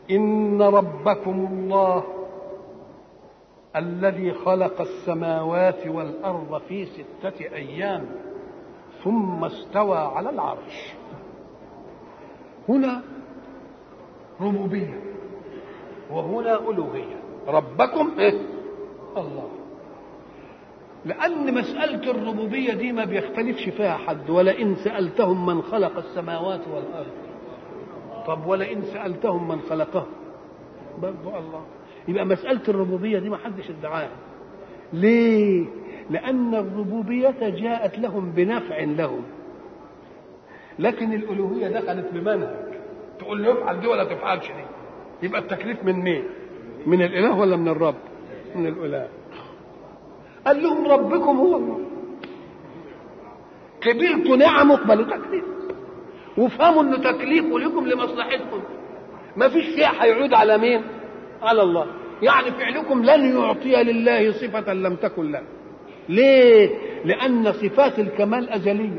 إن ربكم الله الذي خلق السماوات والأرض في ستة أيام ثم استوى على العرش هنا ربوبية وهنا ألوهية ربكم إيه؟ الله لأن مسألة الربوبية دي ما بيختلفش فيها حد ولئن سألتهم من خلق السماوات والأرض طب ولئن سألتهم من خلقهم برضو الله يبقى مسألة الربوبية دي ما حدش ادعاها ليه؟ لأن الربوبية جاءت لهم بنفع لهم لكن الألوهية دخلت بمنهج تقول له افعل دي ولا تفعلش دي يبقى التكليف من مين؟ من الإله ولا من الرب؟ من الإله قال لهم ربكم هو الله قبلتوا نعم اقبلوا تكليف وافهموا انه تكليف لكم لمصلحتكم ما فيش فيها هيعود على مين على الله يعني فعلكم لن يعطي لله صفة لم تكن له ليه لأن صفات الكمال أزلية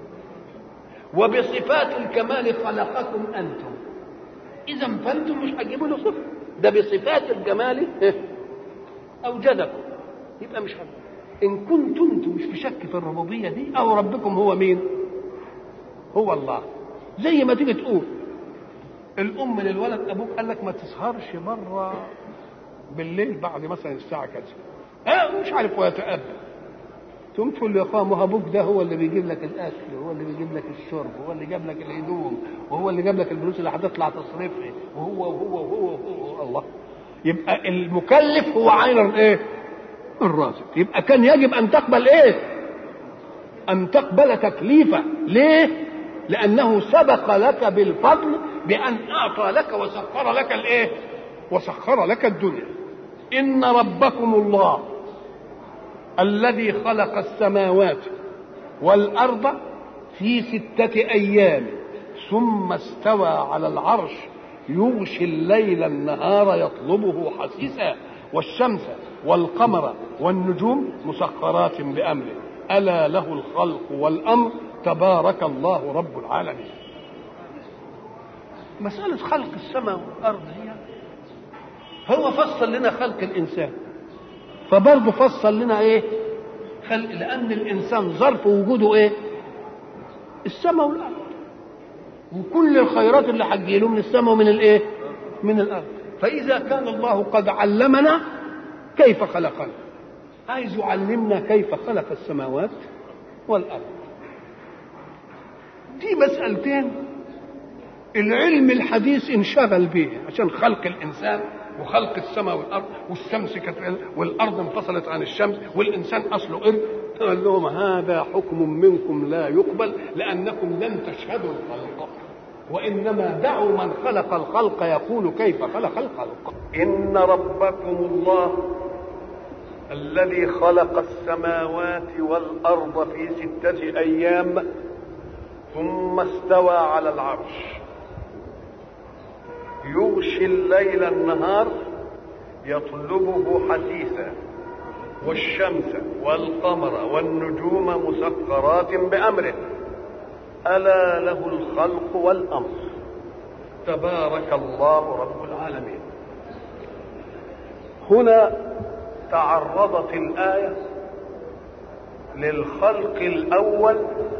وبصفات الكمال خلقكم أنتم إذا فأنتم مش هتجيبوا له صفة ده بصفات الجمال أوجدكم يبقى مش حد. إن كنتم انتم مش في شك في الربوبية دي أو ربكم هو مين؟ هو الله زي ما تيجي تقول الأم للولد أبوك قال لك ما تسهرش بره بالليل بعد مثلا الساعة كذا اه مش عارف ويتأبى تقوم تقول له يا اخويا ما ابوك ده هو اللي بيجيب لك الاكل وهو اللي بيجيب لك الشرب وهو اللي جاب لك الهدوم وهو اللي جاب لك الفلوس اللي هتطلع تصرفها وهو وهو وهو, وهو الله يبقى المكلف هو عين الايه؟ الرازق يبقى كان يجب ان تقبل ايه؟ ان تقبل تكليفه ليه؟ لانه سبق لك بالفضل بان اعطى لك وسخر لك الايه؟ وسخر لك الدنيا ان ربكم الله الذي خلق السماوات والارض في سته ايام ثم استوى على العرش يغشي الليل النهار يطلبه حسيسا والشمس والقمر والنجوم مسخرات بامره الا له الخلق والامر تبارك الله رب العالمين مساله خلق السماء والارض هي هو فصل لنا خلق الانسان فبرضه فصل لنا ايه خلق لان الانسان ظرف وجوده ايه السماء والارض وكل الخيرات اللي هتجيله من السماء ومن الايه من الارض فاذا كان الله قد علمنا كيف خلقنا عايز يعلمنا كيف خلق السماوات والارض دي مسألتين العلم الحديث انشغل به عشان خلق الانسان وخلق السماء والارض والشمس كانت والارض انفصلت عن الشمس والانسان اصله قرد قال لهم هذا حكم منكم لا يقبل لانكم لم تشهدوا الخلق وانما دعوا من خلق الخلق يقول كيف خلق الخلق ان ربكم الله الذي خلق السماوات والارض في سته ايام ثم استوى على العرش يغشي الليل النهار يطلبه حثيثا والشمس والقمر والنجوم مسخرات بامره الا له الخلق والامر تبارك الله رب العالمين هنا تعرضت الايه للخلق الاول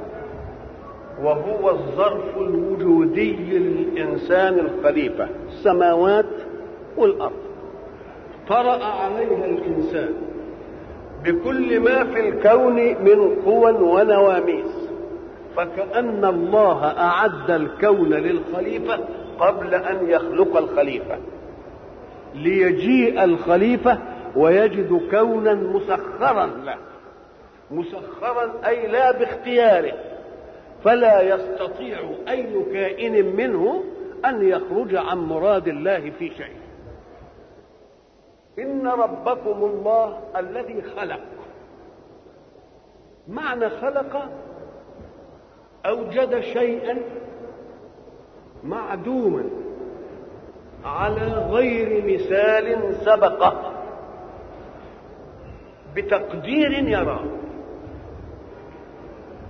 وهو الظرف الوجودي للإنسان الخليفة السماوات والأرض طرأ عليها الإنسان بكل ما في الكون من قوى ونواميس فكأن الله أعد الكون للخليفة قبل أن يخلق الخليفة ليجيء الخليفة ويجد كونا مسخرا له مسخرا أي لا باختياره فلا يستطيع اي كائن منه ان يخرج عن مراد الله في شيء ان ربكم الله الذي خلق معنى خلق اوجد شيئا معدوما على غير مثال سبقه بتقدير يراه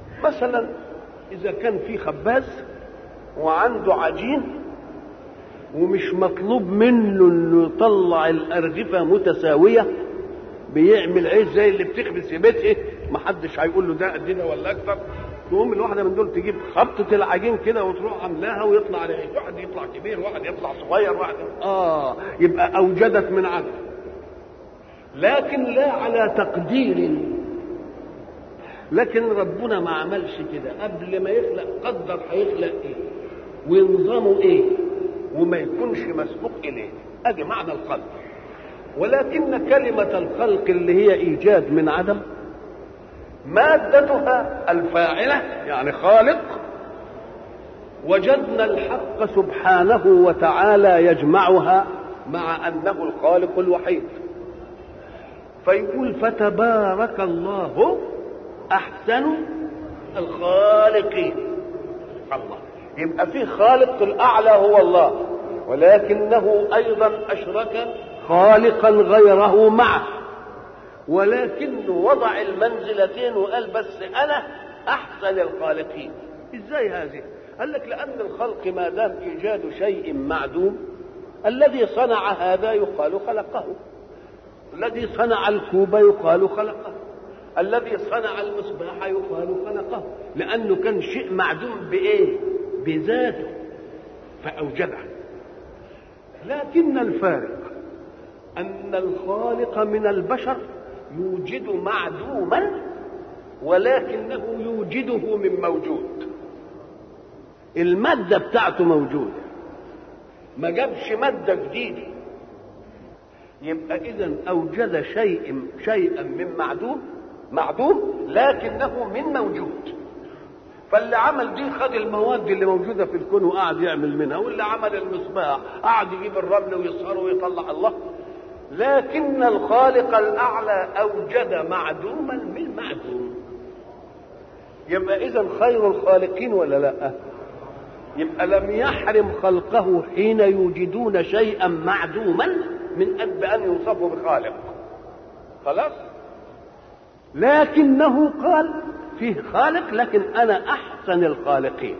مثلا إذا كان في خباز وعنده عجين ومش مطلوب منه انه يطلع الارغفه متساويه بيعمل عيش زي اللي بتخبز في بيته ما حدش هيقول له ده قد ده ولا اكتر تقوم الواحده من دول تجيب خبطه العجين كده وتروح عاملاها ويطلع عليها واحد يطلع كبير واحد يطلع صغير واحد اه يبقى اوجدت من عدم لكن لا على تقدير لكن ربنا ما عملش كده قبل ما يخلق قدر هيخلق ايه ونظامه ايه وما يكونش مسبوق اليه ادي معنى الخلق ولكن كلمة الخلق اللي هي ايجاد من عدم مادتها الفاعلة يعني خالق وجدنا الحق سبحانه وتعالى يجمعها مع انه الخالق الوحيد فيقول فتبارك الله احسن الخالقين الله يبقى في خالق الاعلى هو الله ولكنه ايضا اشرك خالقا غيره معه ولكنه وضع المنزلتين وقال بس انا احسن الخالقين ازاي هذه قال لك لان الخلق ما دام ايجاد شيء معدوم الذي صنع هذا يقال خلقه الذي صنع الكوب يقال خلقه الذي صنع المصباح يقال خلقه لانه كان شيء معدوم بايه بذاته فاوجده لكن الفارق ان الخالق من البشر يوجد معدوما ولكنه يوجده من موجود الماده بتاعته موجوده ما جابش ماده جديده يبقى اذا اوجد شيء شيئا من معدوم معدوم لكنه من موجود فاللي عمل دي خد المواد اللي موجوده في الكون وقعد يعمل منها واللي عمل المصباح قعد يجيب الرمل ويصهره ويطلع الله لكن الخالق الاعلى اوجد معدوما من معدوم يبقى اذا خير الخالقين ولا لا يبقى لم يحرم خلقه حين يوجدون شيئا معدوما من أن بأن يوصفوا بخالق خلاص لكنه قال فيه خالق لكن أنا أحسن الخالقين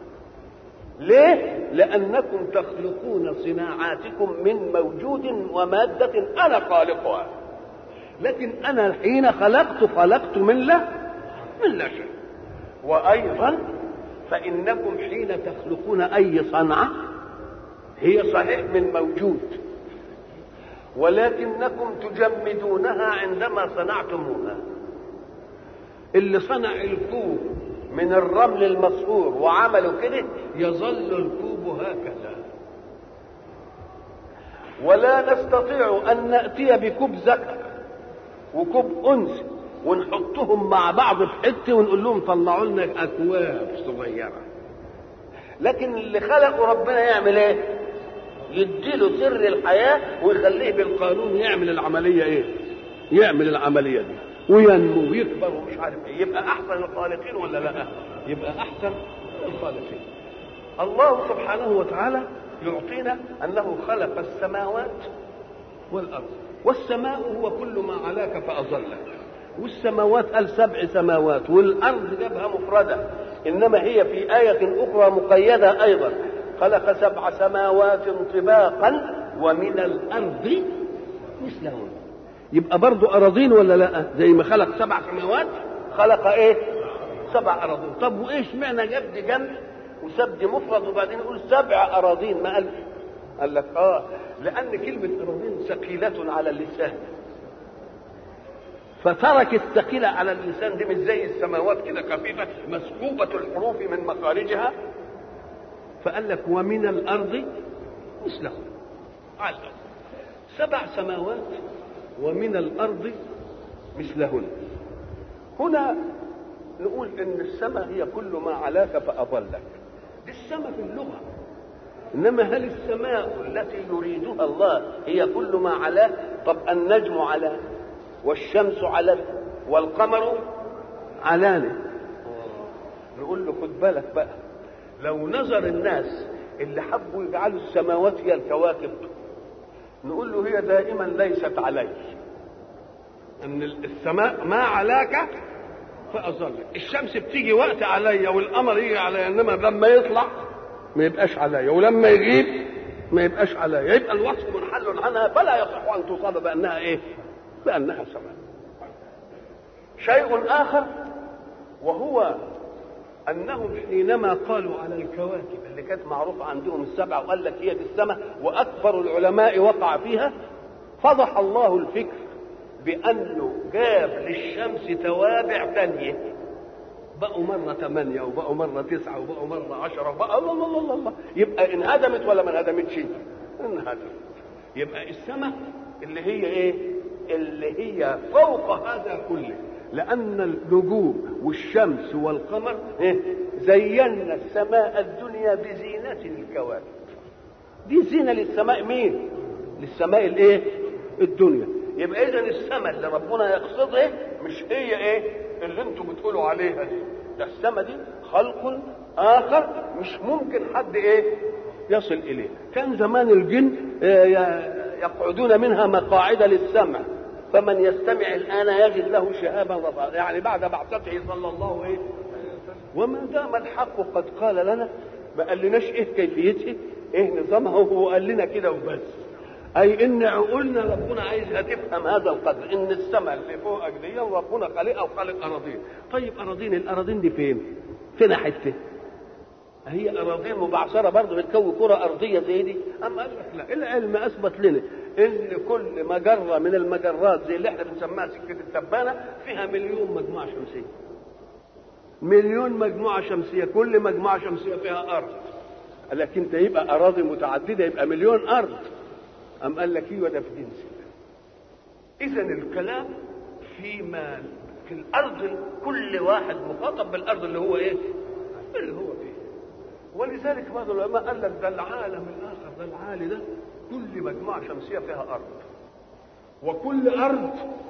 ليه؟ لأنكم تخلقون صناعاتكم من موجود ومادة أنا خالقها لكن أنا حين خلقت خلقت من لا من لا شيء وأيضا فإنكم حين تخلقون أي صنعة هي صحيح من موجود ولكنكم تجمدونها عندما صنعتموها اللي صنع الكوب من الرمل المصفور وعملوا كده يظل الكوب هكذا ولا نستطيع ان ناتي بكوب ذكر وكوب انثى ونحطهم مع بعض في حته ونقول لهم طلعوا لنا اكواب صغيره لكن اللي خلقه ربنا يعمل ايه يديله سر الحياه ويخليه بالقانون يعمل العمليه ايه يعمل العمليه دي وينمو ويكبر ومش عارف ايه يبقى احسن الخالقين ولا لا يبقى احسن الخالقين الله سبحانه وتعالى يعطينا انه خلق السماوات والارض والسماء هو كل ما علاك فاظلك والسماوات قال سبع سماوات والارض جابها مفرده انما هي في ايه اخرى مقيده ايضا خلق سبع سماوات طباقا ومن الارض مثلهن يبقى برضو اراضين ولا لا زي ما خلق سبع سماوات خلق ايه سبع اراضين طب وايش معنى جاب دي جنب وساب دي مفرد وبعدين يقول سبع اراضين ما قال قال لك اه لان كلمه اراضين ثقيله على اللسان فترك الثقيله على اللسان دي مش زي السماوات كده خفيفه مسكوبه الحروف من مخارجها فقال لك ومن الارض مثله علق سبع سماوات ومن الارض مثلهن هنا نقول ان السماء هي كل ما علاك فاضلك دي السماء في اللغه انما هل السماء التي يريدها الله هي كل ما علاه طب النجم علاه والشمس علاه والقمر علانه نقول له خد بالك بقى لو نظر الناس اللي حبوا يجعلوا السماوات هي الكواكب نقول له هي دائما ليست علي ان السماء ما علاك فاظلك الشمس بتيجي وقت عليا والقمر يجي عليا انما لما يطلع ما يبقاش عليا ولما يغيب ما يبقاش عليها يبقى الوصف منحل عنها فلا يصح ان تصاب بانها ايه بانها سماء شيء اخر وهو انهم حينما قالوا على الكواكب اللي كانت معروفه عندهم السبعه وقال لك هي دي السماء واكبر العلماء وقع فيها فضح الله الفكر بانه جاب للشمس توابع ثانيه بقوا مرة ثمانية وبقوا مرة تسعة وبقوا مرة عشرة وبقوا الله الله الله الله يبقى انهدمت ولا ما انهدمتش؟ انهدمت يبقى السماء اللي هي ايه؟ اللي هي فوق هذا كله لأن النجوم والشمس والقمر إيه؟ زينا السماء الدنيا بزينة الكواكب دي زينة للسماء مين؟ للسماء الايه؟ الدنيا يبقى إذا السماء اللي ربنا يقصدها مش هي ايه؟ اللي انتم بتقولوا عليها دي ده السماء دي خلق اخر مش ممكن حد ايه يصل اليه كان زمان الجن يقعدون منها مقاعد للسمع فمن يستمع الان يجد له شهابا رصاصا يعني بعد بعثته صلى الله عليه وما دام الحق قد قال لنا ما قالناش ايه كيفيته ايه نظامها هو قال لنا كده وبس اي ان عقولنا ربنا عايزها تفهم هذا القدر ان السماء اللي فوقك دي ربنا خالقها وخالق اراضين طيب اراضين الاراضين دي فين فين حته هي اراضين مبعثره برضه بتكون كره ارضيه زي دي اما قال لك لا العلم اثبت لنا ان كل مجره من المجرات زي اللي احنا بنسميها سكه التبانه فيها مليون مجموعه شمسيه مليون مجموعه شمسيه كل مجموعه شمسيه فيها ارض قال لك انت يبقى اراضي متعدده يبقى مليون ارض أم قال لك ايوه ده في جنس إذا الكلام فيما في الأرض كل واحد مخاطب بالأرض اللي هو إيه؟ اللي هو فيه ولذلك بعض العلماء قال لك ده العالم الآخر ده العالي ده كل مجموعة شمسية فيها أرض وكل أرض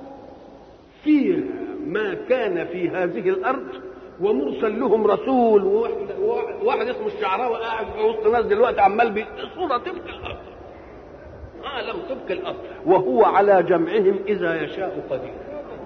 فيها ما كان في هذه الأرض ومرسل لهم رسول وواحد, واحد اسمه الشعراوي قاعد في وسط ناس دلوقتي عمال بصورة تبكي الأرض عالم طبق الارض وهو على جمعهم اذا يشاء قدير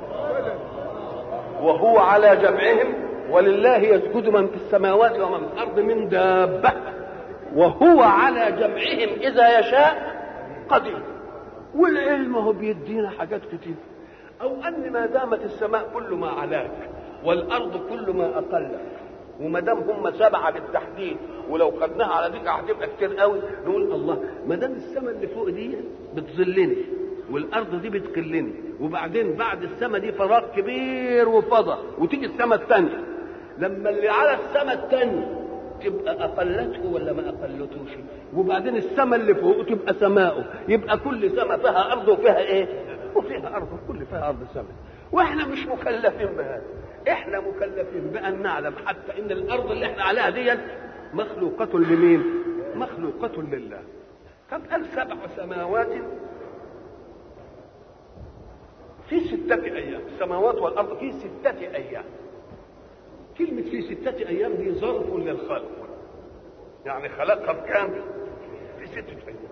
وهو على جمعهم ولله يسجد من في السماوات ومن في الارض من دابه وهو على جمعهم اذا يشاء قدير والعلم هو بيدينا حاجات كتير او ان ما دامت السماء كل ما علاك والارض كل ما اقلك وما دام هم سبعه بالتحديد ولو خدناها على ذكر هتبقى كتير قوي نقول الله ما دام السماء اللي فوق دي بتظلني والارض دي بتقلني وبعدين بعد السماء دي فراغ كبير وفضى وتيجي السماء الثانيه لما اللي على السماء الثانيه تبقى اقلته ولا ما اقلتوش وبعدين السماء اللي فوق تبقى سماؤه يبقى كل سماء فيها ارض وفيها ايه وفيها ارض وكل فيها ارض سماء واحنا مش مكلفين بهذا احنا مكلفين بان نعلم حتى ان الارض اللي احنا عليها دي مخلوقة لمين؟ مخلوقة لله. طب قال سبع سماوات في ستة أيام، السماوات والأرض في ستة أيام. كلمة في ستة أيام دي ظرف للخلق. يعني خلقها بكام؟ في ستة أيام.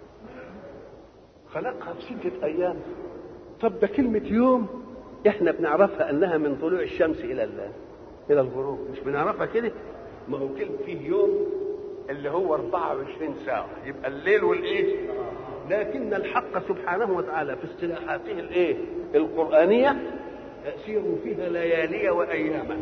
خلقها في ستة أيام. طب ده كلمة يوم احنا بنعرفها انها من طلوع الشمس الى الى الغروب مش بنعرفها كده ما هو كلمة فيه يوم اللي هو 24 ساعة يبقى الليل والايه لكن الحق سبحانه وتعالى في اصطلاحاته الايه القرآنية سيروا فيها ليالي وأياما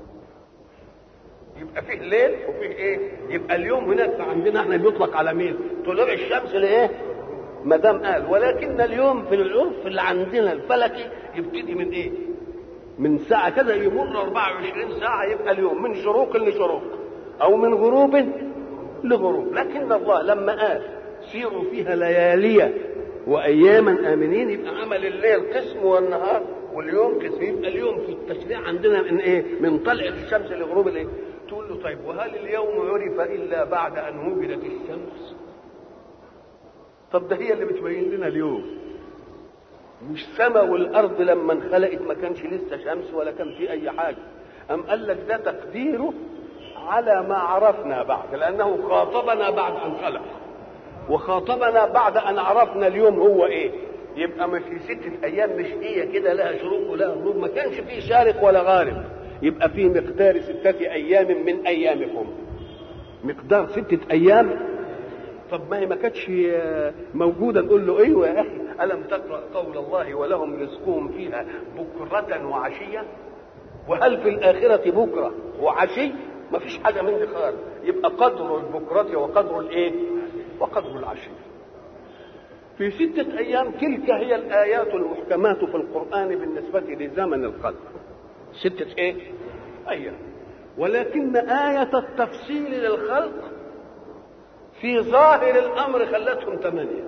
يبقى فيه ليل وفيه ايه يبقى اليوم هناك عندنا احنا بيطلق على مين طلوع الشمس لايه ما دام قال ولكن اليوم في العرف اللي عندنا الفلكي يبتدي من ايه من ساعة كذا يمر 24 ساعة يبقى اليوم من شروق لشروق أو من غروب لغروب لكن الله لما قال سيروا فيها ليالي وأياما آمنين يبقى عمل الليل قسم والنهار واليوم قسم يبقى اليوم في التشريع عندنا من إيه؟ من طلعة الشمس لغروب الإيه؟ تقول له طيب وهل اليوم عرف إلا بعد أن وجدت الشمس؟ طب ده هي اللي بتبين لنا اليوم مش سما والارض لما انخلقت ما كانش لسه شمس ولا كان في اي حاجه ام قال لك ده تقديره على ما عرفنا بعد لانه خاطبنا بعد ان خلق وخاطبنا بعد ان عرفنا اليوم هو ايه يبقى ما في ستة ايام مش هي كده لها شروق ولها غروب ما كانش فيه شارق ولا غارب يبقى في مقدار ستة ايام من ايامكم مقدار ستة ايام طب ما هي ما كانتش موجوده نقول له ايوه يا اخي الم تقرا قول الله ولهم رزقهم فيها بكره وعشيه وهل في الاخره بكره وعشي ما فيش حاجه من دي خالص يبقى قدر البكره وقدر الايه وقدر العشي في ستة أيام تلك هي الآيات المحكمات في القرآن بالنسبة لزمن الخلق ستة إيه؟ أيام ولكن آية التفصيل للخلق في ظاهر الأمر خلتهم ثمانية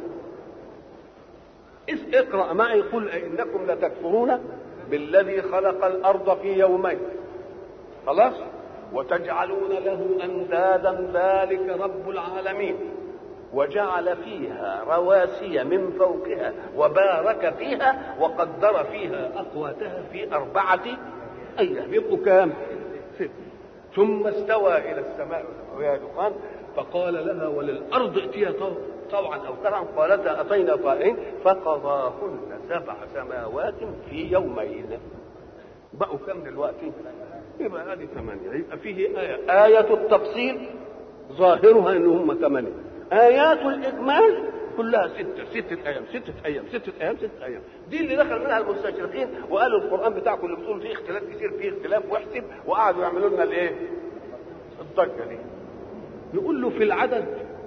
إذ اقرأ معي قل إنكم لتكفرون بالذي خلق الأرض في يومين خلاص وتجعلون له أندادا ذلك رب العالمين وجعل فيها رواسي من فوقها وبارك فيها وقدر فيها أقواتها في أربعة أيام يبقوا كام؟ ست ثم استوى إلى السماء وهي دخان فقال لها وللأرض ائتيا طوعا أو كرها قالتا أتينا طائعين فقضاهن سبع سماوات في يومين بقوا كم دلوقتي؟ يبقى هذه ثمانية يبقى فيه آية آية التفصيل ظاهرها إن هم ثمانية آيات الإجمال كلها ستة ستة أيام ستة أيام ستة أيام ستة أيام دي اللي دخل منها المستشرقين وقالوا القرآن بتاعكم اللي بتقول فيه اختلاف كتير فيه اختلاف واحسب وقعدوا يعملوا لنا الإيه؟ الضجة دي نقول له في العدد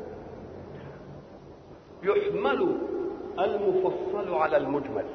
يحمل المفصل على المجمل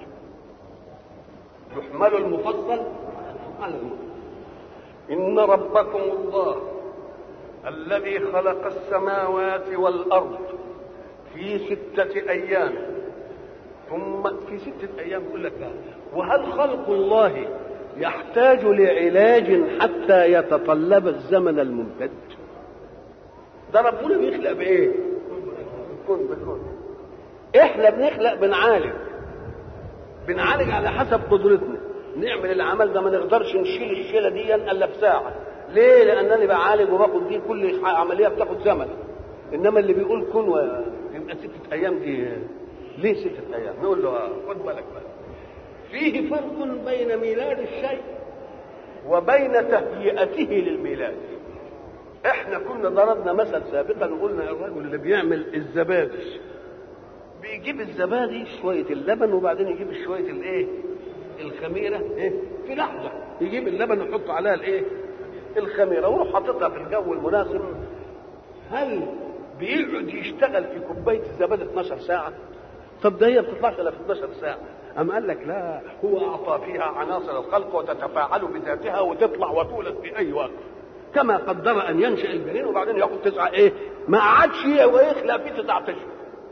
يحمل المفصل على المجمل إن ربكم الله الذي خلق السماوات والأرض في ستة أيام ثم في ستة أيام يقول لك لا وهل خلق الله يحتاج لعلاج حتى يتطلب الزمن الممتد ده ربنا بيخلق بايه بكون بكون احنا بنخلق بنعالج بنعالج على حسب قدرتنا نعمل العمل ده ما نقدرش نشيل الشيله دي الا بساعه ليه لانني بعالج وباخد دي كل عمليه بتاخد زمن انما اللي بيقول كن يبقى ستة ايام دي ليه ستة ايام نقول له خد بالك بقى فيه فرق بين ميلاد الشيء وبين تهيئته للميلاد احنا كنا ضربنا مثل سابقا وقلنا الرجل اللي بيعمل الزبادي بيجيب الزبادي شويه اللبن وبعدين يجيب شويه الايه الخميره ايه في لحظه يجيب اللبن ويحط عليها الايه الخميره ويروح حاططها في الجو المناسب هل بيقعد يشتغل في كوبايه الزبادي 12 ساعه طب ده هي ما بتطلعش الا في 12 ساعه أم قال لك لا هو أعطى فيها عناصر الخلق وتتفاعل بذاتها وتطلع وتولد في أي وقت كما قدر أن ينشأ الجنين وبعدين ياخد تسعة إيه ما قعدش ويخلق فيه تسعة أشهر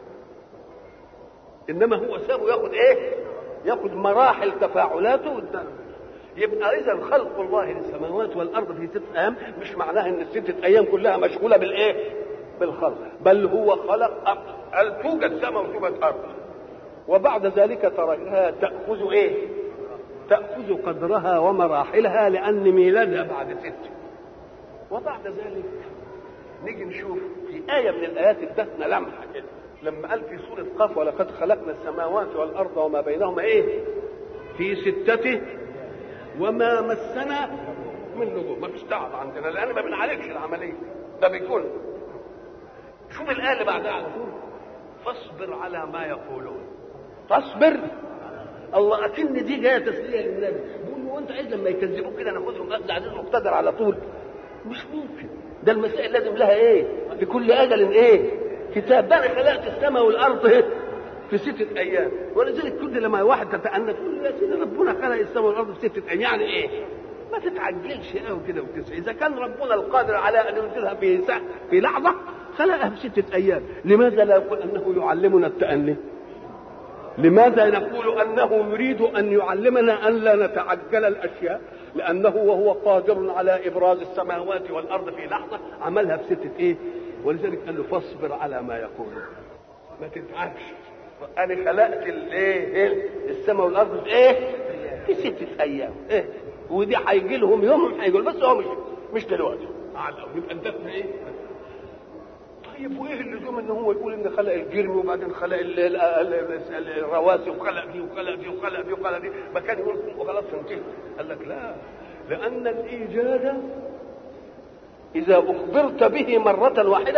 إنما هو سابه ياخد إيه ياخد مراحل تفاعلاته قدام يبقى إذا خلق الله للسماوات والأرض في ست أيام مش معناها إن الستة أيام كلها مشغولة بالإيه بالخلق بل هو خلق هل توجد سماء وتوجد أرض وبعد ذلك تركها تأخذ إيه تأخذ قدرها ومراحلها لأن ميلادها بعد ست وبعد ذلك نيجي نشوف في آية من الآيات ادتنا لمحة كده لما قال في سورة قاف ولقد خلقنا السماوات والأرض وما بينهما إيه في ستة وما مسنا من لغوب ما فيش تعب عندنا لأن ما بنعالجش العملية ده بيكون شوف الآية اللي بعدها على طول فاصبر على ما يقولون فاصبر الله اكن دي جايه تسليه للنبي بيقول له انت عايز لما يكذبوك كده ناخذهم اخذ عزيز مقتدر على طول مش ممكن ده المسائل لازم لها ايه لكل اجل ايه كتاب ده انا خلقت السماء والارض ايه في ستة أيام ولذلك كل لما واحد تتأنى تقول يا سيدي ربنا خلق السماء والأرض في ستة أيام يعني إيه؟ ما تتعجلش قوي كده وتسعى إذا كان ربنا القادر على أن ينزلها في في لحظة خلقها في ستة أيام لماذا لا يقول أنه يعلمنا التأني؟ لماذا نقول انه يريد ان يعلمنا ان لا نتعجل الاشياء لانه وهو قادر على ابراز السماوات والارض في لحظه عملها في سته ايه ولذلك قال له فاصبر على ما يقولون ما تتعبش انا خلقت الايه السماء والارض في ايه في سته ايام ايه ودي هيجي لهم يوم هيقول بس هو مش مش دلوقتي يبقى انتهى ايه طيب وايه اللزوم ان هو يقول ان خلق الجرم وبعدين خلق الرواسي وخلق دي وخلق دي وخلق دي وخلق دي ما كان يقول وخلاص انتهى قال لك لا لان الايجاد اذا اخبرت به مره واحده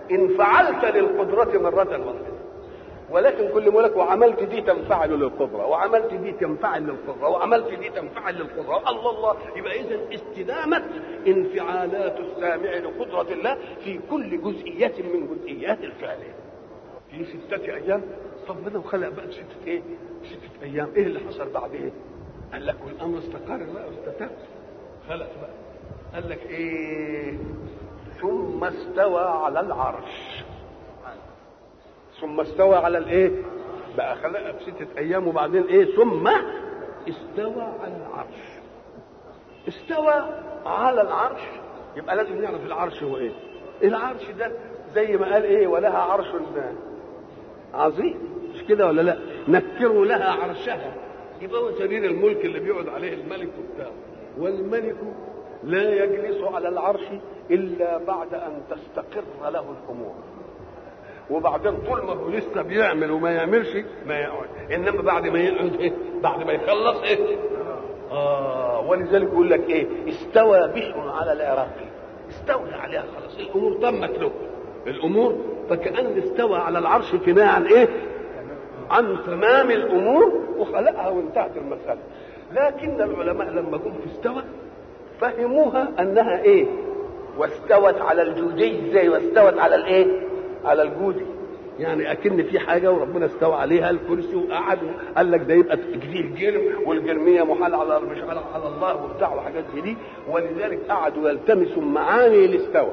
ان فعلت للقدره مره واحده ولكن كل ما لك وعملت دي تنفعل للقدرة وعملت دي تنفعل للقدرة وعملت دي تنفعل للقدرة الله الله يبقى إذا استدامة انفعالات السامع لقدرة الله في كل جزئية من جزئيات الفعل في ستة أيام ربنا خلق بقى ستة إيه؟ ستة أيام إيه اللي حصل بعد إيه؟ قال لك والأمر استقر بقى واستتب خلق بقى قال لك إيه؟ ثم استوى على العرش ثم استوى على الايه بقى خلقها في ستة ايام وبعدين ايه ثم استوى على العرش استوى على العرش يبقى لازم نعرف العرش هو ايه العرش ده زي ما قال ايه ولها عرش عظيم مش كده ولا لا نكروا لها عرشها يبقى هو سرير الملك اللي بيقعد عليه الملك وبتاع والملك لا يجلس على العرش الا بعد ان تستقر له الامور وبعدين طول ما هو لسه بيعمل وما يعملش ما يقعد انما بعد ما يقعد ايه بعد ما يخلص ايه اه ولذلك يقول لك ايه استوى بشر على العراق استولى عليها خلاص الامور تمت له الامور فكأن استوى على العرش كناية عن ايه عن تمام الامور وخلقها وانتهت المسألة لكن العلماء لما جم في استوى فهموها انها ايه واستوت على الجودي زي واستوت على الايه على الجودي يعني اكن في حاجه وربنا استوى عليها الكرسي وقعد قال لك ده يبقى فيه جرم والجرميه محال على مش على الله وبتاع وحاجات زي دي ولذلك قعدوا يلتمسوا معاني الاستوى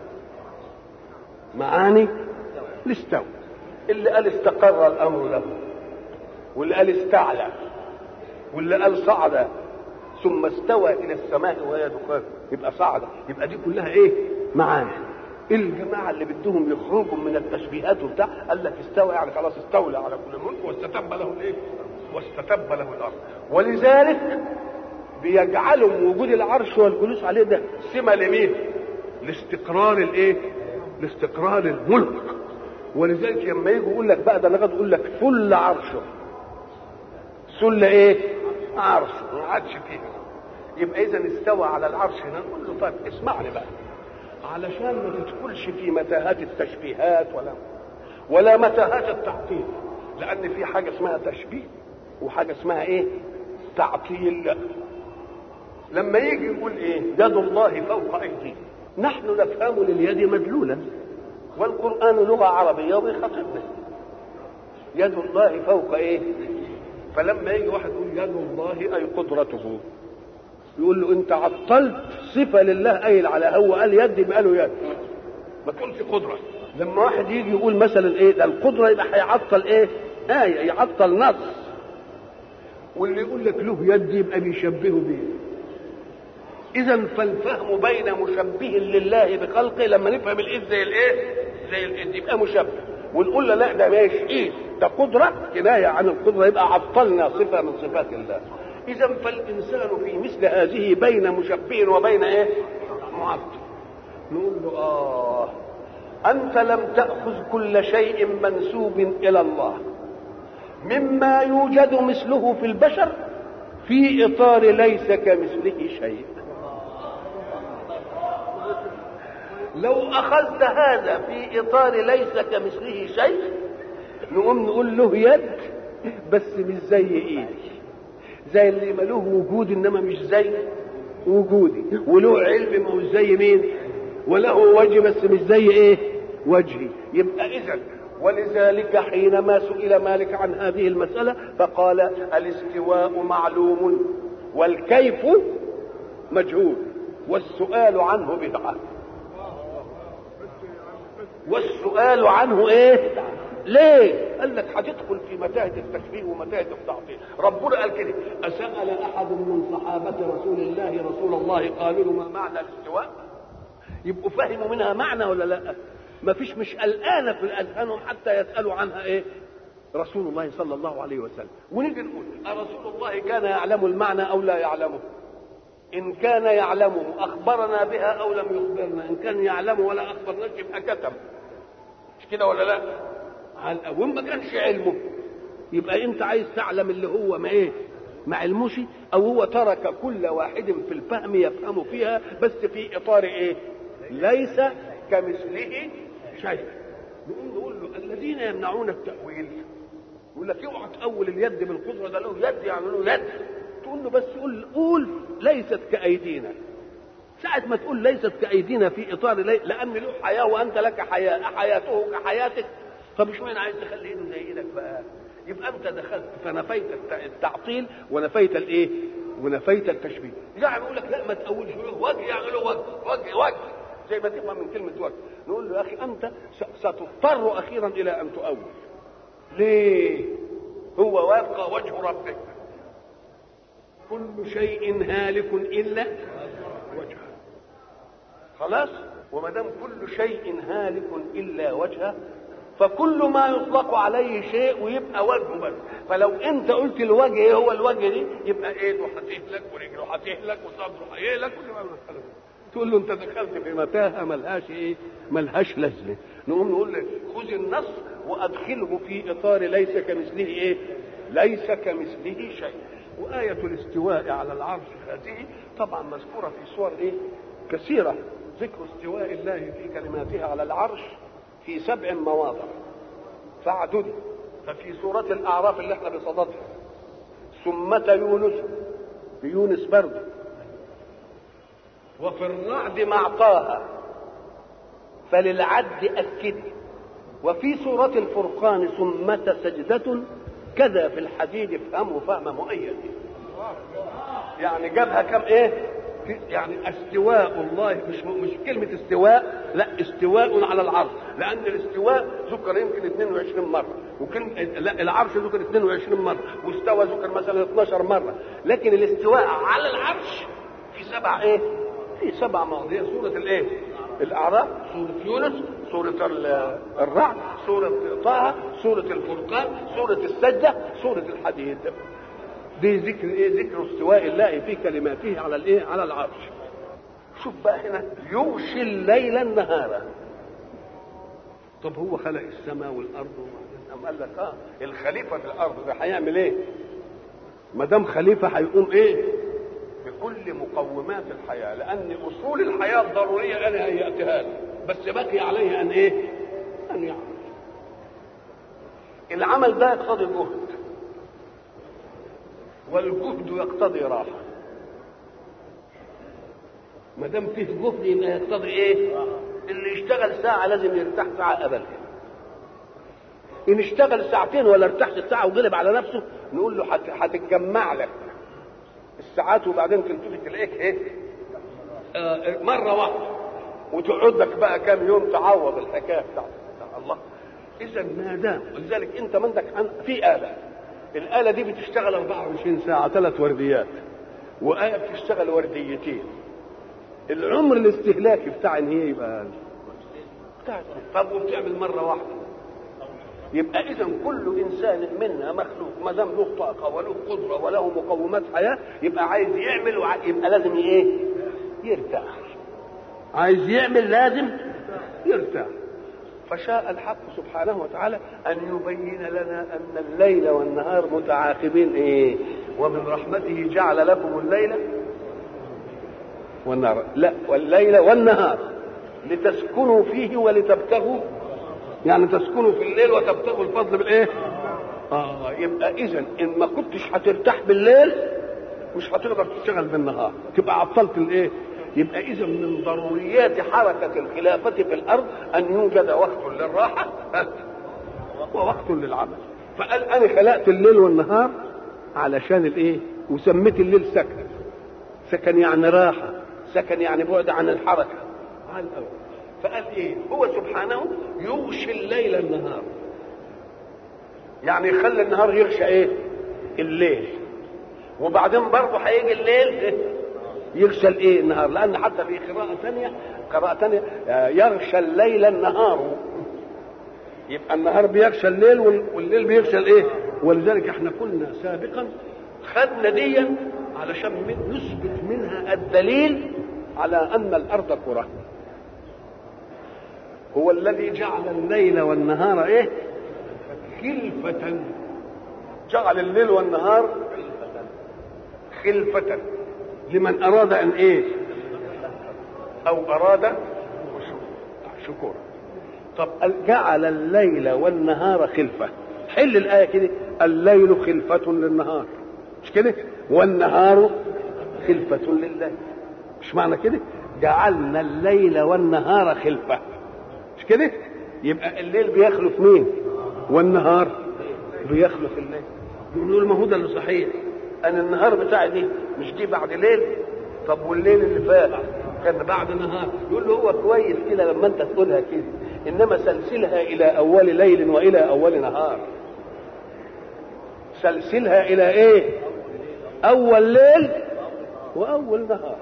معاني الاستوى اللي قال استقر الامر له واللي قال استعلى واللي قال صعد ثم استوى الى السماء وهي دخان يبقى صعد يبقى دي كلها ايه معاني الجماعه اللي بدهم يخرجوا من التشبيهات وبتاع قال لك استوى يعني خلاص استولى على كل ملك واستتب له الايه؟ واستتب له الارض ولذلك بيجعلوا وجود العرش والجلوس عليه ده سمه لمين؟ لاستقرار الايه؟ لاستقرار الملك ولذلك لما يجي يقول لك بقى ده انا يقول لك سل عرشه سل ايه؟ عرشه ما عادش فيه يبقى اذا استوى على العرش هنا نقول له طيب اسمعني بقى علشان ما تدخلش في متاهات التشبيهات ولا ولا متاهات التعطيل لان في حاجه اسمها تشبيه وحاجه اسمها ايه تعطيل لما يجي يقول ايه يد الله فوق ايديهم نحن نفهم لليد مدلولا والقران لغه عربيه وبيخاطبنا يد الله فوق ايه فلما يجي واحد يقول يد الله اي قدرته يقول له انت عطلت صفه لله قايل على هو قال يد يبقى له يد ما تقولش قدره لما واحد يجي يقول مثلا ايه ده القدره يبقى هيعطل ايه ايه يعطل نص واللي يقول لك له يد يبقى بيشبهه بيه اذا فالفهم بين مشبه لله بخلقه لما نفهم الايد زي الايه زي الايد يبقى مشبه ونقول له لا ده ماشي ايد ده قدره كنايه عن القدره يبقى عطلنا صفه من صفات الله اذا فالانسان في مثل هذه بين مشبه وبين ايه معطل نقول له اه انت لم تاخذ كل شيء منسوب الى الله مما يوجد مثله في البشر في اطار ليس كمثله شيء لو اخذت هذا في اطار ليس كمثله شيء نقوم نقول له يد بس مش زي ايدي زي اللي ما له وجود انما مش زي وجودي وله علم ما هو زي مين وله وجه بس مش زي ايه وجهي يبقى اذا ولذلك حينما سئل مالك عن هذه المسألة فقال الاستواء معلوم والكيف مجهول والسؤال عنه بدعة والسؤال عنه ايه ليه قال لك هتدخل في متاهة التشبيه ومتاهة التعطيل ربنا قال كده أسأل أحد من صحابة رسول الله رسول الله قالوا له ما معنى الاستواء يبقوا فهموا منها معنى ولا لا ما فيش مش قلقانة في أذهانهم حتى يسألوا عنها ايه رسول الله صلى الله عليه وسلم ونيجي نقول أرسول الله كان يعلم المعنى أو لا يعلمه إن كان يعلمه أخبرنا بها أو لم يخبرنا إن كان يعلمه ولا أخبرناش يبقى كتب مش كده ولا لا وإن ما كانش علمه يبقى أنت عايز تعلم اللي هو ما إيه ما علموش أو هو ترك كل واحد في الفهم يفهم فيها بس في إطار إيه ليس كمثله شايف نقول نقول له الذين يمنعون التاويل يقول لك اوعى تاول اليد بالقدره ده له يد يعني له يد تقول له بس قول قول ليست كايدينا ساعة ما تقول ليست كأيدينا في إطار لي... لأن له حياة وأنت لك حياة حياته كحياتك طب مش معنى عايز تخلي إيده زي إيدك بقى يبقى أنت دخلت فنفيت التعطيل ونفيت الإيه؟ ونفيت التشبيه يعني يقول لك لا ما تقولش وجه يعني له وجه وجه وجه زي ما تفهم من كلمة وجه نقول له يا أخي أنت ستضطر أخيرا إلى أن تؤول ليه؟ هو ويبقى وجه ربك كل شيء هالك إلا وجهه خلاص وما دام كل شيء هالك الا وجهه فكل ما يطلق عليه شيء ويبقى وجهه بس فلو انت قلت الوجه ايه هو الوجه دي يبقى ايده هتهلك ورجله هتهلك وصدره هيهلك تقول له انت دخلت في متاهه ملهاش ايه ملهاش لازمه نقوم نقول له خذ النص وادخله في اطار ليس كمثله ايه ليس كمثله شيء وآية الاستواء على العرش هذه طبعا مذكورة في صور إيه؟ كثيرة ذكر استواء الله في كلماتها على العرش في سبع مواضع فاعدد ففي سورة الأعراف اللي احنا بصددها ثمة يونس بيونس برضه وفي الرعد مع طه فللعد أكد وفي سورة الفرقان ثمة سجدة كذا في الحديد افهمه فهم مؤيد يعني جابها كم ايه يعني استواء الله مش مش كلمة استواء لا استواء على العرش لأن الاستواء ذكر يمكن 22 مرة وكلمة لا العرش ذكر 22 مرة واستوى ذكر مثلا 12 مرة لكن الاستواء على العرش في سبع ايه؟ في سبع مواضيع سورة الايه؟ الأعراف سورة يونس سورة الرعد سورة طه سورة الفرقان سورة السجدة سورة الحديد دي ذكر ايه ذكر استواء الله في كلماته على الايه على العرش شوف بقى هنا يغشي الليل النهار طب هو خلق السماء والارض أم قال لك اه الخليفه في الارض ده هيعمل ايه ما دام خليفه هيقوم ايه بكل مقومات الحياه لان اصول الحياه الضروريه انا هياتها له بس بقي عليه ان ايه ان يعمل العمل ده يقتضي جهد والجهد يقتضي راحه ما دام فيه جهد يبقى يقتضي ايه اللي يشتغل ساعه لازم يرتاح ساعه ابدا ان اشتغل ساعتين ولا ارتاحش ساعه وغلب على نفسه نقول له هتتجمع لك الساعات وبعدين تلتفت تلاقيك ايه آه مره واحده وتقعد لك بقى كام يوم تعوض الحكايه بتاعتك الله اذا ما دام ولذلك انت عندك في اله الاله دي بتشتغل 24 ساعه ثلاث ورديات وايه بتشتغل ورديتين العمر الاستهلاكي بتاع ان هي يبقى بتاع طب وبتعمل مره واحده يبقى اذا كل انسان منا مخلوق ما دام له طاقه وله قدره وله مقومات حياه يبقى عايز يعمل وع... يبقى لازم ايه؟ يرتاح عايز يعمل لازم يرتاح فشاء الحق سبحانه وتعالى ان يبين لنا ان الليل والنهار متعاقبين ايه؟ ومن رحمته جعل لكم الليل والنهار لا والليل والنهار لتسكنوا فيه ولتبتغوا يعني تسكنوا في الليل وتبتغوا الفضل بالايه؟ اه يبقى اذا ان ما كنتش هترتاح بالليل مش هتقدر تشتغل بالنهار تبقى عطلت الايه؟ يبقى اذا من ضروريات حركه الخلافه في الارض ان يوجد وقت للراحه ووقت للعمل فقال انا خلقت الليل والنهار علشان الايه؟ وسميت الليل سكن سكن يعني راحه سكن يعني بعد عن الحركه على الاول فقال ايه هو سبحانه يغشي الليل النهار يعني يخلي النهار يغشى ايه الليل وبعدين برضه هيجي الليل يغشى الايه النهار لان حتى في قراءه ثانيه قراءه ثانيه يغشى الليل النهار يبقى النهار بيغشى الليل والليل بيغشى الايه ولذلك احنا قلنا سابقا خدنا ديا علشان نثبت منها الدليل على ان الارض كره هو الذي جعل الليل والنهار ايه خلفة جعل الليل والنهار خلفة لمن أراد أن إيه أو أراد شكورا طب جعل الليل والنهار خلفة حل الآية كده الليل خلفة للنهار مش كده والنهار خلفة لله مش معنى كده جعلنا الليل والنهار خلفة مش كده يبقى الليل بيخلف مين والنهار بيخلف الليل نقول ما هو ده اللي صحيح انا النهار بتاعي دي مش دي بعد ليل طب والليل اللي فات كان بعد نهار يقول له هو كويس كده لما انت تقولها كده انما سلسلها الى اول ليل والى اول نهار سلسلها الى ايه اول ليل واول نهار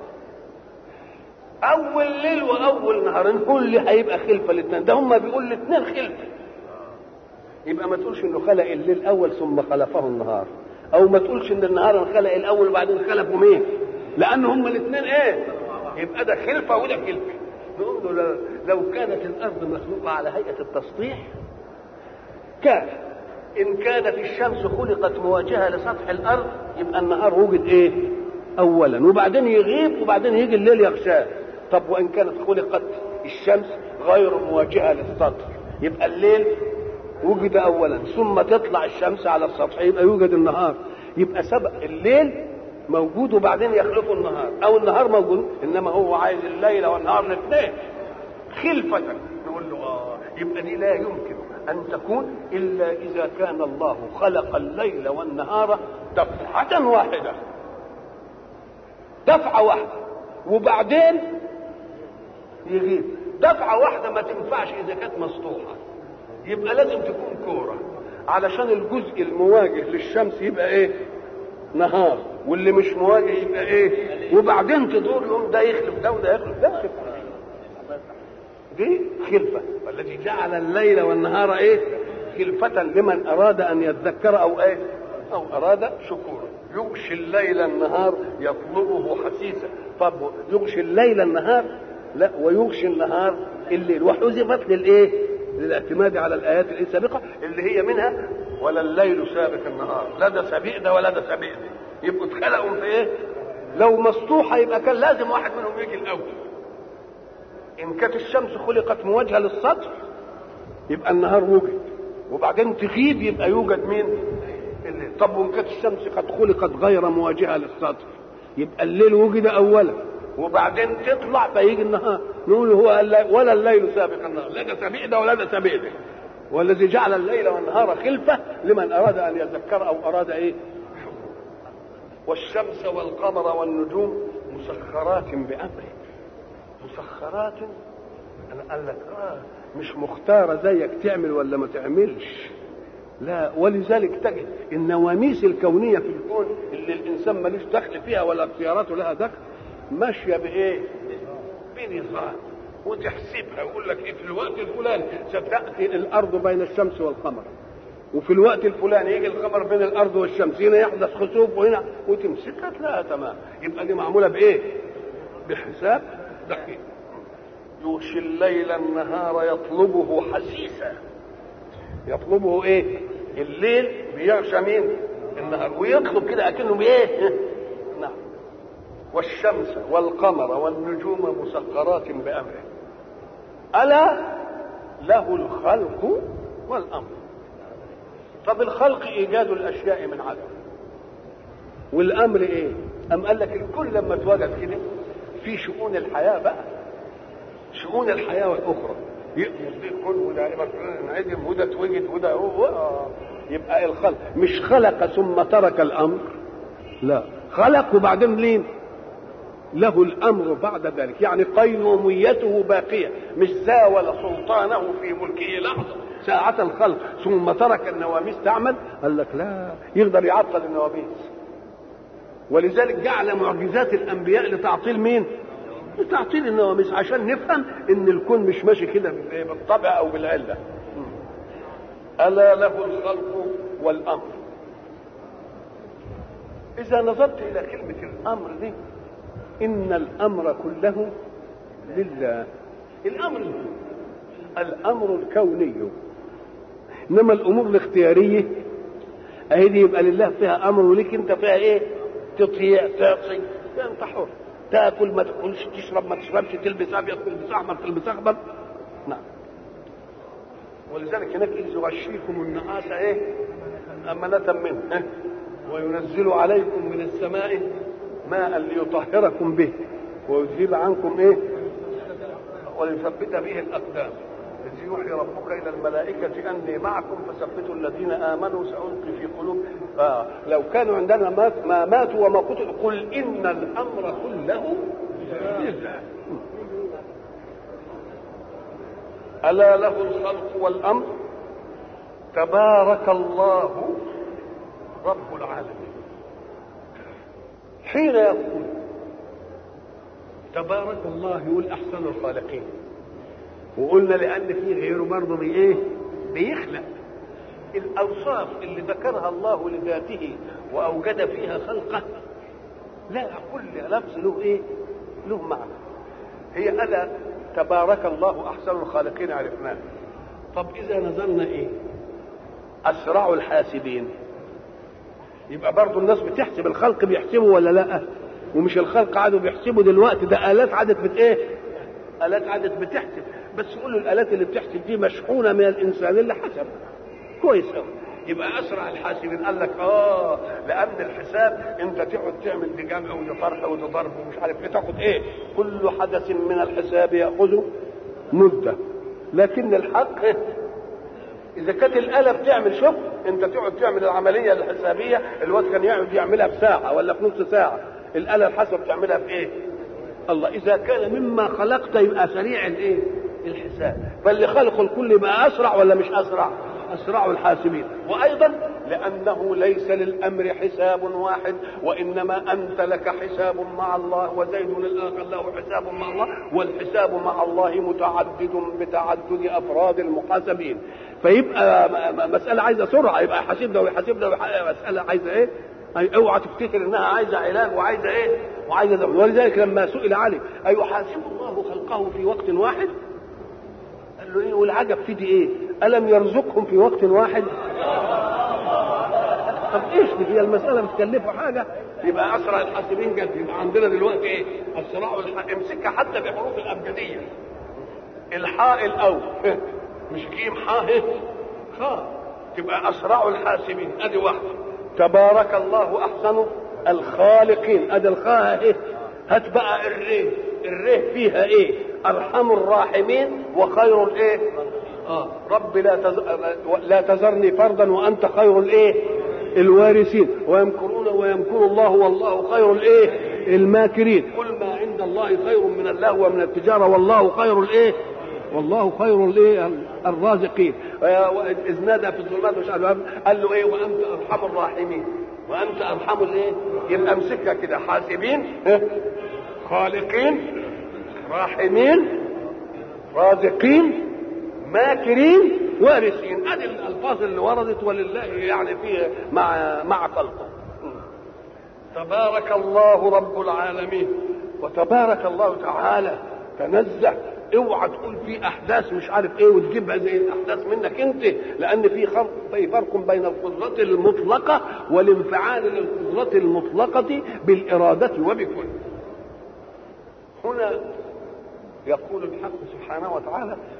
اول ليل واول نهار نقول لي هيبقى خلفه الاثنين ده هم بيقول الاثنين خلفه يبقى ما تقولش انه خلق الليل الاول ثم خلفه النهار او ما تقولش ان النهار انخلق الاول وبعدين خلفه مين لان هم الاثنين ايه يبقى ده خلفه وده خلفه نقول له لو كانت الارض مخلوقه على هيئه التسطيح كان ان كانت الشمس خلقت مواجهه لسطح الارض يبقى النهار وجد ايه اولا وبعدين يغيب وبعدين يجي الليل يغشاه طب وان كانت خلقت الشمس غير مواجهه للسطح يبقى الليل وجد اولا ثم تطلع الشمس على السطح يبقى يوجد النهار يبقى سبق الليل موجود وبعدين يخلفه النهار او النهار موجود انما هو عايز الليل والنهار الاثنين خلفة نقول له اه يبقى دي لا يمكن ان تكون الا اذا كان الله خلق الليل والنهار دفعة واحدة دفعة واحدة وبعدين يغيب دفعة واحدة ما تنفعش إذا كانت مسطوحة يبقى لازم تكون كورة علشان الجزء المواجه للشمس يبقى إيه؟ نهار واللي مش مواجه يبقى إيه؟ وبعدين تدور يوم ده يخلف ده وده يخلف ده دي خلفة والذي جعل الليل والنهار إيه؟ خلفة لمن أراد أن يذكر أو إيه؟ أو أراد شكورا يغشي الليل النهار يطلبه حسيسا طب يغشي الليل النهار لا ويغشي النهار الليل وحذفت للايه للاعتماد على الايات السابقه اللي هي منها ولا الليل سابق النهار لا ده سبيق ده ولا ده سبيق ده يبقوا اتخلقوا في ايه لو مسطوحه يبقى كان لازم واحد منهم يجي الاول ان كانت الشمس خلقت مواجهه للسطح يبقى النهار وجد وبعدين تغيب يبقى يوجد مين الليل طب وان كانت الشمس قد خلقت غير مواجهه للسطح يبقى الليل وجد اولا وبعدين تطلع فيجي النهار نقول هو الليل ولا الليل سابق النهار لا ده سبيع ده ولا ده سبيع ده والذي جعل الليل والنهار خلفه لمن اراد ان يذكر او اراد ايه والشمس والقمر والنجوم مسخرات بامره مسخرات انا قال لك اه مش مختاره زيك تعمل ولا ما تعملش لا ولذلك تجد النواميس الكونيه في الكون اللي الانسان ملوش دخل فيها ولا اختياراته لها دخل ماشيه بايه؟ بنظام وتحسبها ويقول لك إيه في الوقت الفلاني ستاتي الارض بين الشمس والقمر وفي الوقت الفلاني يجي القمر بين الارض والشمس هنا يحدث خسوف وهنا وتمسكها تلاقيها تمام يبقى دي معموله بايه؟ بحساب دقيق يغشي الليل النهار يطلبه حسيسا يطلبه ايه الليل بيغشى مين النهار ويطلب كده اكنه بايه نعم والشمس والقمر والنجوم مسخرات بامره الا له الخلق والامر طب الخلق ايجاد الاشياء من عدم والامر ايه ام قال لك الكل لما اتوجد كده في شؤون الحياه بقى شؤون الحياه الاخرى يأمر به كل وده انعدم وده اتوجد وده هو يبقى الخلق مش خلق ثم ترك الامر لا خلق وبعدين لين له الامر بعد ذلك يعني قيوميته باقيه مش زاول سلطانه في ملكه لحظه ساعة الخلق ثم ترك النواميس تعمل قال لك لا يقدر يعطل النواميس ولذلك جعل معجزات الانبياء لتعطيل مين؟ لتعطيل النواميس عشان نفهم ان الكون مش ماشي كده بالطبع او بالعله الا له الخلق والامر اذا نظرت الى كلمه الامر دي ان الامر كله لله الامر الامر الكوني انما الامور الاختياريه اهي دي يبقى لله فيها امر وليك انت فيها ايه تطيع تعصي انت حر تاكل ما تاكلش تشرب ما تشربش تلبس ابيض تلبس احمر تلبس اخضر نعم ولذلك هناك إذ يغشيكم النعاس ايه أمنة منه إيه؟ وينزل عليكم من السماء ماء ليطهركم به ويذهب عنكم ايه وليثبت به الاقدام اذ يوحي ربك الى الملائكه اني معكم فثبتوا الذين امنوا سالقي في قلوب آه لو كانوا عندنا مات ما ماتوا وما قتلوا قل ان الامر كله لله الا له الخلق والامر تبارك الله رب العالمين حين يقول تبارك الله يقول احسن الخالقين وقلنا لان في غيره برضه بايه بيخلق الاوصاف اللي ذكرها الله لذاته واوجد فيها خلقه لا كل لفظ له ايه له معنى هي الا تبارك الله احسن الخالقين عرفناه طب اذا نظرنا ايه اسرع الحاسبين يبقى برضه الناس بتحسب الخلق بيحسبوا ولا لا ومش الخلق عادوا بيحسبوا دلوقتي ده الات عادت بت ايه الات عادت بتحسب بس يقولوا الالات اللي بتحسب دي مشحونه من الانسان اللي حسب كويس قوي يبقى اسرع الحاسبين قال لك اه لان الحساب انت تقعد تعمل دي جمع ودي طرح ودي ضرب ومش عارف ايه تاخد ايه كل حدث من الحساب ياخذ مده لكن الحق اذا كانت الاله بتعمل شوف انت تقعد تعمل العمليه الحسابيه الواد كان يقعد يعملها في ساعه ولا في نص ساعه الاله الحاسبه بتعملها في ايه الله اذا كان مما خلقت يبقى سريع الايه الحساب فاللي خلق الكل يبقى اسرع ولا مش اسرع اسرع الحاسبين وايضا لانه ليس للامر حساب واحد وانما انت لك حساب مع الله وزيد الاخر له حساب مع الله والحساب مع الله متعدد بتعدد افراد المحاسبين فيبقى مساله عايزه سرعه يبقى حاسبنا ويحاسبنا مساله عايزه ايه اوعى تفتكر انها عايزه علاج وعايزه ايه وعايزه زمن ولذلك لما سئل علي ايحاسب الله خلقه في وقت واحد قال له ايه والعجب في دي ايه الم يرزقهم في وقت واحد طب ايش دي هي المساله بتكلفه حاجه يبقى اسرع الحاسبين جد يبقى عندنا دلوقتي ايه اسرع امسكها حتى بحروف الابجديه الحاء الاول مش جيم حاء خاء تبقى اسرع الحاسبين ادي واحده تبارك الله احسن الخالقين ادي الخاء ايه هات بقى الريه الريه فيها ايه ارحم الراحمين وخير الايه اه رب لا تز... لا تذرني فردا وانت خير الايه الوارثين ويمكرون ويمكر الله والله خير الايه الماكرين قل ما عند الله خير من اللهو ومن التجاره والله خير الايه والله خير الايه الرازقين اذ نادى في الظلمات مش عارف قال له ايه وانت ارحم الراحمين وانت ارحم الايه يبقى امسكها كده حاسبين خالقين راحمين رازقين ماكرين وارثين ادي الالفاظ اللي وردت ولله يعني فيها مع مع خلقه تبارك الله رب العالمين وتبارك الله تعالى تنزه اوعى تقول في احداث مش عارف ايه وتجيبها زي الاحداث منك انت لان في فرق في فرق بين القدرة المطلقة والانفعال للقدرة المطلقة بالإرادة وبكل هنا يقول الحق سبحانه وتعالى